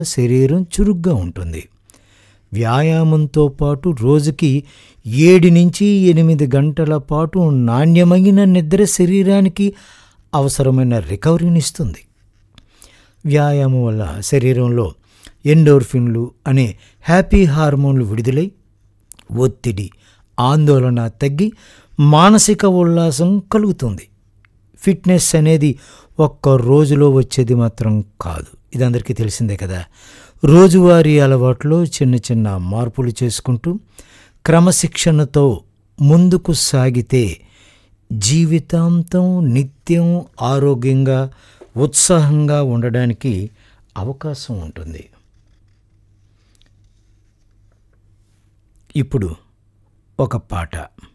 శరీరం చురుగ్గా ఉంటుంది వ్యాయామంతో పాటు రోజుకి ఏడు నుంచి ఎనిమిది గంటల పాటు నాణ్యమైన నిద్ర శరీరానికి అవసరమైన రికవరీనిస్తుంది వ్యాయామం వల్ల శరీరంలో ఎండోర్ఫిన్లు అనే హ్యాపీ హార్మోన్లు విడుదలై ఒత్తిడి ఆందోళన తగ్గి మానసిక ఉల్లాసం కలుగుతుంది ఫిట్నెస్ అనేది ఒక్క రోజులో వచ్చేది మాత్రం కాదు ఇది అందరికీ తెలిసిందే కదా రోజువారీ అలవాట్లో చిన్న చిన్న మార్పులు చేసుకుంటూ క్రమశిక్షణతో ముందుకు సాగితే జీవితాంతం నిత్యం ఆరోగ్యంగా ఉత్సాహంగా ఉండడానికి అవకాశం ఉంటుంది ఇప్పుడు ఒక పాట